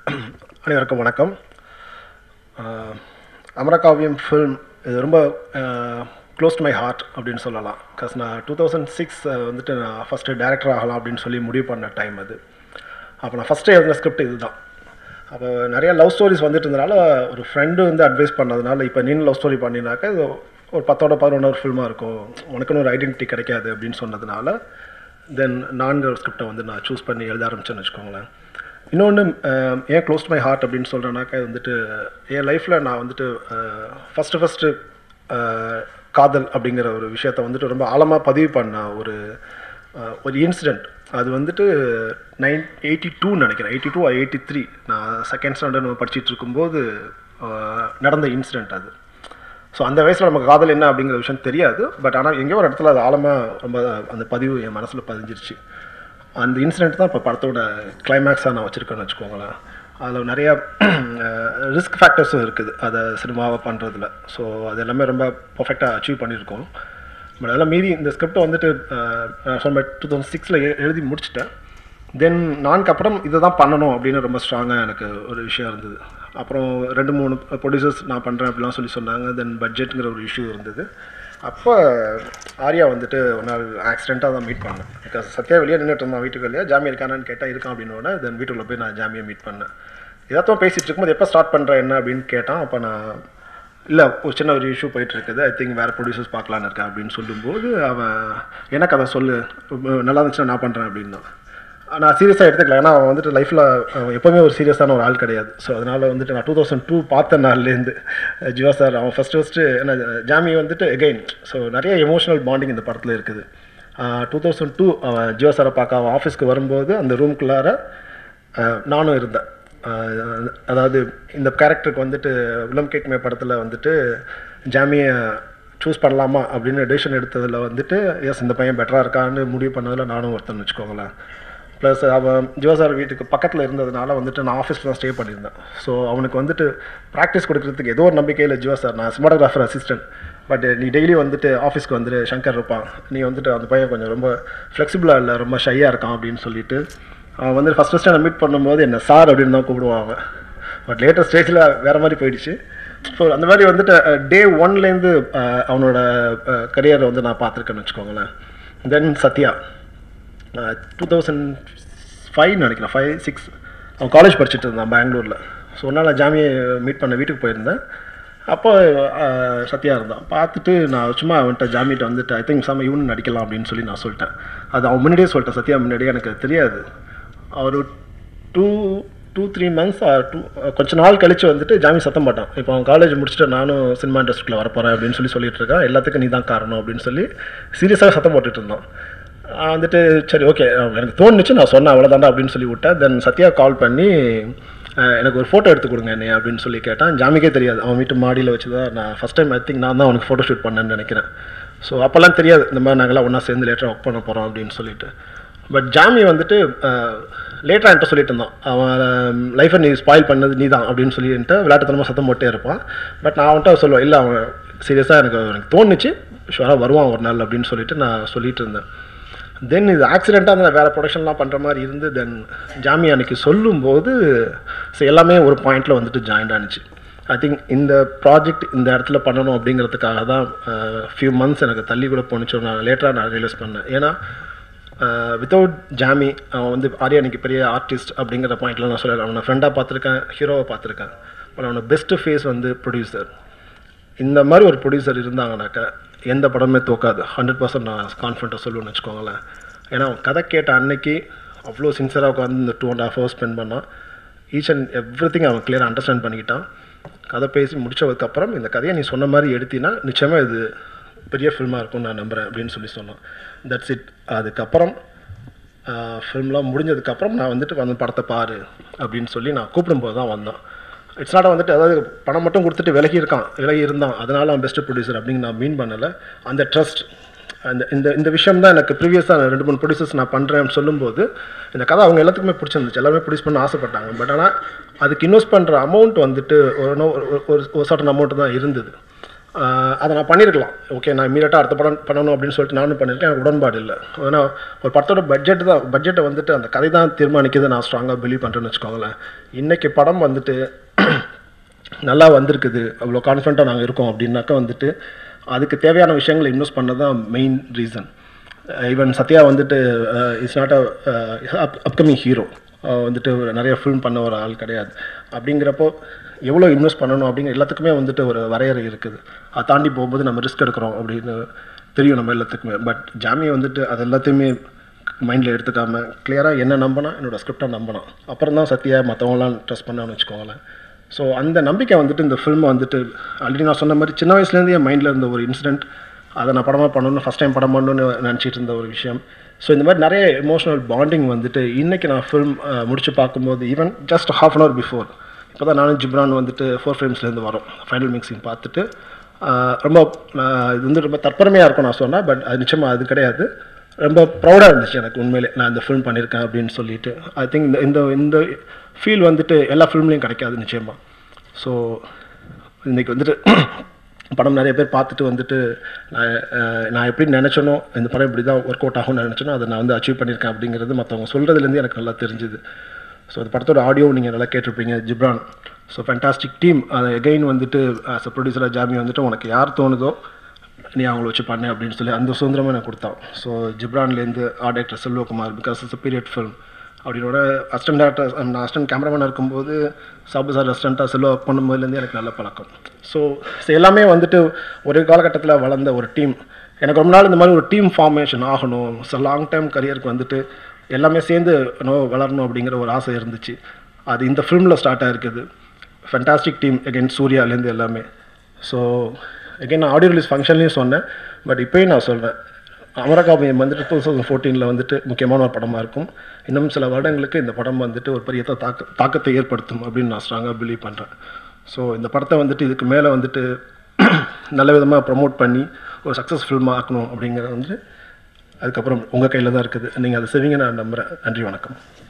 அனைவருக்கும் வணக்கம் ஆஹ், அமரகாவியம் ஃபில்ம் இது ரொம்ப க்ளோஸ் டு மை ஹார்ட் அப்படின்னு சொல்லலாம் பிகாஸ் நான் டூ தௌசண்ட் சிக்ஸ் வந்துட்டு நான் ஃபஸ்ட்டு டேரக்டர் ஆகலாம் அப்படின்னு சொல்லி முடிவு பண்ண டைம் அது அப்போ நான் ஃபஸ்ட்டு எழுதின ஸ்கிரிப்ட் இதுதான் அப்போ நிறைய லவ் ஸ்டோரிஸ் வந்துட்டு இருந்தனால ஒரு ஃப்ரெண்டு வந்து அட்வைஸ் பண்ணதுனால இப்போ நீ லவ் ஸ்டோரி பண்ணினாக்க இது ஒரு பத்தோட பதினொன்று ஃபில்மாக இருக்கும் உனக்குன்னு ஒரு ஐடென்டிட்டி கிடைக்காது அப்படின்னு சொன்னதுனால தென் நான்கு ஸ்கிரிப்டை வந்து நான் சூஸ் பண்ணி எழுத ஆரம்பிச்சேன்னு வச்சுக்கோங்களேன் இன்னொன்று ஏன் க்ளோஸ் டு மை ஹார்ட் அப்படின்னு சொல்கிறேன்னாக்கா இது வந்துட்டு என் லைஃப்பில் நான் வந்துட்டு ஃபஸ்ட்டு ஃபஸ்ட்டு காதல் அப்படிங்கிற ஒரு விஷயத்த வந்துட்டு ரொம்ப ஆழமாக பதிவு பண்ண ஒரு அஹ், ஒரு இன்சிடெண்ட் அது வந்துட்டு நைன் எயிட்டி டூன்னு நினைக்கிறேன் எயிட்டி டூ எயிட்டி த்ரீ நான் செகண்ட் ஸ்டாண்டர்ட் படிச்சிட்டு இருக்கும்போது அஹ், நடந்த இன்சிடெண்ட் அது ஸோ அந்த வயசில் நமக்கு காதல் என்ன அப்படிங்கிற விஷயம் தெரியாது பட் ஆனால் எங்கேயோ ஒரு இடத்துல அது ஆழமாக ரொம்ப அந்த பதிவு என் மனசில் பதிஞ்சிருச்சு அந்த இன்சிடெண்ட் தான் இப்போ படத்தோட கிளைமேக்ஸாக நான் வச்சுருக்கேன்னு வச்சுக்கோங்களேன் அதில் நிறையா ரிஸ்க் ஃபேக்டர்ஸும் இருக்குது அதை சினிமாவை பண்ணுறதுல ஸோ அது எல்லாமே ரொம்ப பர்ஃபெக்டாக அச்சீவ் பண்ணியிருக்கோம் பட் அதெல்லாம் மீறி இந்த ஸ்கிரிப்டை வந்துட்டு அஹ், நான் சொன்ன டூ தௌசண்ட் சிக்ஸில் எழுதி முடிச்சிட்டேன் தென் நான்கு அப்புறம் இதை தான் பண்ணணும் அப்படின்னு ரொம்ப ஸ்ட்ராங்காக எனக்கு ஒரு விஷயம் இருந்தது அப்புறம் ரெண்டு மூணு ப்ரொடியூசர்ஸ் நான் பண்ணுறேன் அப்படிலாம் சொல்லி சொன்னாங்க தென் பட்ஜெட்டுங்கிற ஒரு இஷ்யூ இருந்தது அப்போ ஆர்யா வந்துட்டு ஒரு நாள் ஆக்சிடெண்ட்டாக தான் மீட் பண்ணேன் பிகாஸ் சத்யா வெளியே நின்றுட்டு இருந்தான் வீட்டுக்கு வெளியே ஜாமி இருக்கானான்னு கேட்டால் இருக்கான் அப்படின்னோட தென் வீட்டுக்குள்ளே போய் நான் ஜாமியை மீட் பண்ணேன் இதாத்தான் பேசிகிட்டு இருக்கும்போது எப்போ ஸ்டார்ட் பண்ணுறேன் என்ன அப்படின்னு கேட்டான் அப்போ நான் இல்லை ஒரு சின்ன ஒரு இஷ்யூ போயிட்டு இருக்குது ஐ திங்க் வேறு ப்ரொடியூசர்ஸ் பார்க்கலான்னு இருக்கேன் அப்படின்னு சொல்லும்போது அவன் எனக்கு அதை சொல்லு நல்லா இருந்துச்சுன்னா நான் பண்ணுறேன் அப்படின்னா நான் சீரியஸாக எடுத்துக்கல ஏன்னா அவன் வந்துட்டு லைஃப்பில் எப்போவுமே ஒரு சீரியஸான ஒரு ஆள் கிடையாது ஸோ அதனால் வந்துட்டு நான் டூ தௌசண்ட் டூ பார்த்த நாள்லேருந்து ஜிவா சார் அவன் ஃபஸ்ட்டு ஃபஸ்ட்டு என்ன ஜாமி வந்துட்டு எகைன் ஸோ நிறைய எமோஷனல் பாண்டிங் இந்த படத்தில் இருக்குது டூ தௌசண்ட் டூ அவன் ஜிவா சாரை பார்க்க அவன் ஆஃபீஸ்க்கு வரும்போது அந்த ரூம்குள்ளார நானும் இருந்தேன் ஆஹ் அதாவது இந்த கேரக்டருக்கு வந்துட்டு உலம் கேட்குமே படத்தில் வந்துட்டு ஜாமியை சூஸ் பண்ணலாமா அப்படின்னு டெசிஷன் எடுத்ததில் வந்துட்டு எஸ் இந்த பையன் பெட்டராக இருக்கான்னு முடிவு பண்ணதில் நானும் ஒருத்தன் வச்சுக்கோங்களேன் ப்ளஸ் அவன் ஜிவா சார் வீட்டுக்கு பக்கத்தில் இருந்ததுனால வந்துட்டு நான் ஆஃபீஸில் தான் ஸ்டே பண்ணியிருந்தேன் ஸோ அவனுக்கு வந்துட்டு ப்ராக்டிஸ் கொடுக்கறதுக்கு ஏதோ ஒரு நம்பிக்கையில் ஜிவா சார் நான் சினிமாட்டோகிராஃபர் அசிஸ்டன்ட் பட் நீ டெய்லி வந்துட்டு ஆஃபீஸ்க்கு வந்துட்டு சங்கர் இருப்பான் நீ வந்துட்டு அந்த பையன் கொஞ்சம் ரொம்ப ஃப்ளெக்சிபிளாக இல்லை ரொம்ப ஷையாக இருக்கான் அப்படின்னு சொல்லிட்டு அவன் வந்து ஃபஸ்ட் ஃபஸ்ட்டு என்னை மீட் பண்ணும்போது என்ன சார் அப்படின்னு தான் கூப்பிடுவான் அவன் பட் லேட்டர் ஸ்டேஜில் வேறு மாதிரி போயிடுச்சு ஸோ அந்த மாதிரி வந்துட்டு டே ஒன்லேருந்து அவனோட கரியரை வந்து நான் பார்த்துருக்கேன்னு வச்சுக்கோங்களேன் then Sathya two thousand five நினைக்கிறேன் ஃபைவ் சிக்ஸ் அவன் காலேஜ் படிச்சுட்டு இருந்தான் பெங்களூரில் ஸோ ஒரு நாள் நான் ஜாமியை மீட் பண்ண வீட்டுக்கு போயிருந்தேன் அப்போ அஹ், சத்யா இருந்தான் பார்த்துட்டு நான் சும்மா அவன்கிட்ட ஜாமிகிட்ட வந்துட்டு ஐ திங்க் சாம இவனு நடிக்கலாம் அப்படின்னு சொல்லி நான் சொல்லிட்டேன் அது அவன் முன்னாடியே சொல்லிட்டேன் சத்யா முன்னாடியே எனக்கு தெரியாது அவர் two two three months two கொஞ்ச நாள் கழிச்சு வந்துட்டு ஜாமி சத்தம் மாட்டான் இப்போ அவன் காலேஜ் முடிச்சுட்டு நானும் சினிமா இண்டஸ்ட்ரியில் வரப்போகிறேன் அப்படின்னு சொல்லி சொல்லிட்டு இருக்கான் எல்லாத்துக்கும் நீ தான் காரணம் அப்படின்னு சொல்லி சீரியஸாக சத்தம் போட்டுட்டு இருந்தான் நான் வந்துட்டு சரி ஓகே எனக்கு தோணுச்சு நான் சொன்னேன் அவ்வளோதாண்டா அப்படின்னு சொல்லி விட்டேன் தென் சத்யா கால் பண்ணி அஹ், எனக்கு ஒரு ஃபோட்டோ எடுத்து கொடுங்க என்னை அப்படின்னு சொல்லி கேட்டான் ஜாமிக்கே தெரியாது அவன் வீட்டு மாடியில் வச்சு தான் நான் ஃபஸ்ட் டைம் ஐ திங்க் நான் தான் அவனுக்கு ஃபோட்டோ ஷூட் பண்ணேன்னு நினைக்கிறேன் ஸோ அப்போல்லாம் தெரியாது இந்த மாதிரி நாங்களாம் ஒன்றா சேர்ந்து லேட்டராக ஒர்க் பண்ண போகிறோம் அப்படின்னு சொல்லிட்டு பட் ஜாமி வந்துட்டு லேட்டராக என்கிட்ட சொல்லிட்டு இருந்தான் அவன் லைஃப்பை நீ ஸ்பாயில் பண்ணது நீ தான் அப்படின்னு சொல்லிட்டு விளையாட்டுத்தனமாக சத்தம் போட்டே இருப்பான் பட் நான் அவன்கிட்ட சொல்லுவேன் இல்லை அவன் சீரியஸாக எனக்கு எனக்கு தோணுச்சு ஷுவராக வருவான் ஒரு நாள் அப்படின்னு சொல்லிட்டு நான் சொல்லிட்டு இருந்தேன் தென் இது ஆக்சிடெண்ட்டாக அந்த வேறு ப்ரொடக்ஷன்லாம் பண்ணுற மாதிரி இருந்து தென் ஜாமி அன்னைக்கு சொல்லும்போது ஸோ எல்லாமே ஒரு பாயிண்டில் வந்துட்டு ஜாயின்ட் ஆனிச்சு ஐ திங்க் இந்த ப்ராஜெக்ட் இந்த இடத்துல பண்ணணும் அப்படிங்கிறதுக்காக தான் ஃபியூ மந்த்ஸ் எனக்கு தள்ளி கூட போணுச்சு நான் லேட்டராக நான் ரியலைஸ் பண்ணேன் ஏன்னா வித்தவுட் ஜாமி அவன் வந்து ஆர்யா அன்னைக்கு பெரிய ஆர்டிஸ்ட் அப்படிங்கிற பாயிண்ட்ல நான் சொல்லலை அவனை ஃப்ரெண்டாக பார்த்துருக்கேன் ஹீரோவை பார்த்துருக்கேன் பட் அவனோட பெஸ்ட்டு ஃபேஸ் வந்து ப்ரொடியூசர் இந்த மாதிரி ஒரு ப்ரொடியூசர் இருந்தாங்கனாக்கா எந்த படமே தோக்காது ஹண்ட்ரட் பர்சன்ட் நான் கான்ஃபிடண்ட்டாக சொல்லுவேன்னு வச்சுக்கோங்களேன் ஏன்னா அவன் கதை கேட்ட அன்னைக்கு அவ்வளோ சின்சியராக உட்காந்து இந்த two and half hours spend பண்ணான் ஈச் அண்ட் எவ்ரி திங் அவன் கிளியராக அண்டர்ஸ்டாண்ட் பண்ணிக்கிட்டான் கதை பேசி முடிச்சதுக்கப்புறம் இந்த கதையை நீ சொன்ன மாதிரி எடுத்தினா நிச்சயமாக இது பெரிய ஃபில்மாக இருக்கும்னு நான் நம்புகிறேன் அப்படின்னு சொல்லி சொன்னான் தட்ஸ் இட் அதுக்கப்புறம் ஃபில்ம்லாம் முடிஞ்சதுக்கப்புறம் நான் வந்துட்டு வந்து படத்தை பாரு அப்படின்னு சொல்லி நான் கூப்பிடும்போது தான் வந்தான் இட்ஸ் நாட் வந்துட்டு அதாவது பணம் மட்டும் கொடுத்துட்டு விலகி இருக்கான் விலகி இருந்தான் அதனால அவன் பெஸ்ட் ப்ரொடியூசர் அப்படின்னு நான் மீன் பண்ணலை அந்த ட்ரஸ்ட் அந்த இந்த இந்த விஷயம் தான் எனக்கு ப்ரீவியஸாக ரெண்டு மூணு ப்ரொடியூசர்ஸ் நான் பண்ணுறேன்னு சொல்லும்போது இந்த கதை அவங்க எல்லாத்துக்குமே பிடிச்சிருந்துச்சு எல்லாமே ப்ரொடியூஸ் பண்ண ஆசைப்பட்டாங்க பட் ஆனால் அதுக்கு இன்வெஸ்ட் பண்ணுற அமௌண்ட் வந்துட்டு ஒரு ஒரு ஒரு- ஒரு சர்டன் அமௌண்ட் தான் இருந்தது ஆஹ் அதை நான் பண்ணியிருக்கலாம் ஓகே நான் இமீடியட்டாக அடுத்த படம் பண்ணணும் அப்படின்னு சொல்லிட்டு நானும் பண்ணியிருக்கேன் எனக்கு உடன்பாடு இல்லை ஏன்னா ஒரு படத்தோட பட்ஜெட் தான் பட்ஜெட்டை வந்துட்டு அந்த கதை தான் தீர்மானிக்குது நான் ஸ்ட்ராங்காக பிலீவ் பண்ணுறேன்னு வச்சுக்கோங்களேன் இன்றைக்கி படம் வந்துட்டு நல்லா வந்திருக்குது அவ்வளோ கான்ஃபிடண்ட்டாக நாங்கள் இருக்கோம் அப்படின்னாக்கா வந்துட்டு அதுக்கு தேவையான விஷயங்களை இன்வெஸ்ட் பண்ணது தான் மெயின் ரீசன் ஈவன் சத்யா வந்துட்டு it's not a upcoming hero வந்துட்டு ஒரு நிறைய ஃபில்ம் பண்ண ஒரு ஆள் கிடையாது அப்படிங்கிறப்போ எவ்வளோ இன்வெஸ்ட் பண்ணணும் அப்படிங்கிற எல்லாத்துக்குமே வந்துட்டு ஒரு வரையறை இருக்குது அதை தாண்டி போகும்போது நம்ம ரிஸ்க் எடுக்கிறோம் அப்படின்னு தெரியும் நம்ம எல்லாத்துக்குமே பட் ஜாமியை வந்துட்டு அது எல்லாத்தையுமே மைண்டில் எடுத்துக்காம கிளியராக என்ன நம்பினா என்னோட ஸ்கிரிப்டை நம்பினான் அப்புறம் தான் சத்யா மற்றவங்களாம் ட்ரஸ்ட் பண்ணான்னு வச்சுக்கோங்களேன் ஸோ அந்த நம்பிக்கை வந்துட்டு இந்த ஃபில்மை வந்துட்டு ஆல்ரெடி நான் சொன்ன மாதிரி சின்ன வயசுலேருந்து என் மைண்டில் இருந்த ஒரு இன்சிடென்ட் அதை நான் படமாக பண்ணணும்னு ஃபஸ்ட் டைம் படம் பண்ணணும்னு நினச்சிட்டு இருந்த ஒரு விஷயம் ஸோ இந்த மாதிரி நிறைய எமோஷனல் பாண்டிங் வந்துட்டு இன்றைக்கி நான் ஃபில்ம் முடிச்சு பார்க்கும்போது even just half an hour before இப்போ தான் நானும் ஜிப்ரான் வந்துட்டு ஃபோர் ஃப்ரேம்ஸ்லேருந்து வரோம் ஃபைனல் மிக்சிங் பார்த்துட்டு ஆஹ் ரொம்ப நான் இது வந்து ரொம்ப தற்பெருமையாக இருக்கும் நான் சொன்னேன் பட் அது நிச்சயமாக அது கிடையாது ரொம்ப ப்ரௌடாக இருந்துச்சு எனக்கு உண்மையிலே நான் இந்த ஃபில்ம் பண்ணியிருக்கேன் அப்படின்னு சொல்லிட்டு ஐ திங்க் இந்த இந்த இந்த ஃபீல் வந்துட்டு எல்லா ஃபில்ம்லேயும் கிடைக்காது நிச்சயமாக ஸோ இன்றைக்கி வந்துட்டு படம் நிறைய பேர் பார்த்துட்டு வந்துட்டு நான் அஹ், நான் எப்படி நினச்சனோ இந்த படம் இப்படி தான் ஒர்க் அவுட் ஆகும்னு நினச்சனோ அதை நான் வந்து அச்சீவ் பண்ணியிருக்கேன் அப்படிங்கிறது மற்றவங்க சொல்கிறதுலேருந்து எனக்கு நல்லா தெரிஞ்சுது ஸோ அந்த படத்தோட ஆடியோ நீங்கள் நல்லா கேட்டிருப்பீங்க ஜிப்ரான் ஸோ ஃபேண்டாஸ்டிக் டீம் அதை எகைன் வந்துட்டு ஆஸ் அ ப்ரொடியூசராக ஜாமி வந்துட்டு உனக்கு யார் தோணுதோ நீ அவங்கள வச்சு பண்ணு அப்படின்னு சொல்லி அந்த சுதந்திரமே எனக்கு கொடுத்தான் ஸோ ஜிப்ரான்லேருந்து art director Selvakumar because it's period film அப்படின்னோட அசிஸ்டன்ட் டேரக்டர் நான் அசிஸ்டன்ட் கேமராமேனாக இருக்கும்போது சாபு சார் அசிஸ்டண்ட்டாக செல்வ ஒர்க் பண்ணும்போதுலேருந்து எனக்கு நல்ல பழக்கம் ஸோ எல்லாமே வந்துட்டு ஒரு காலகட்டத்தில் வளர்ந்த ஒரு டீம் எனக்கு ரொம்ப நாள் இந்த மாதிரி ஒரு டீம் ஃபார்மேஷன் ஆகணும் ஸோ லாங் டைம் கரியருக்கு வந்துட்டு எல்லாமே சேர்ந்து நோ வளரணும் அப்படிங்கிற ஒரு ஆசை இருந்துச்சு அது இந்த ஃபிலிமில் ஸ்டார்ட் ஆகிருக்குது ஃபென்டாஸ்டிக் டீம் அகெயின் சூர்யாலேருந்து எல்லாமே ஸோ அகெயின் நான் ஆடியோ ரிலீஸ் ஃபங்க்ஷன்லேயும் சொன்னேன் பட் இப்போயும் நான் சொல்கிறேன் அமரகாவியம் வந்துட்டு டூ தௌசண்ட் ஃபோர்டீனில் வந்துட்டு முக்கியமான ஒரு படமாக இருக்கும் இன்னும் சில வருடங்களுக்கு இந்த படம் வந்துட்டு ஒரு பெரிய தாக்க தாக்கத்தை ஏற்படுத்தும் அப்படின்னு நான் ஸ்ட்ராங்காக பிலீவ் பண்ணுறேன் ஸோ இந்த படத்தை வந்துட்டு இதுக்கு மேலே வந்துட்டு நல்ல விதமாக ப்ரமோட் பண்ணி ஒரு சக்ஸஸ் ஃபில்மாக ஆக்கணும் அப்படிங்கிறது வந்து அதுக்கப்புறம் உங்கள் கையில் தான் இருக்குது நீங்கள் அதை செய்வீங்க நான் நம்புகிறேன் நன்றி வணக்கம்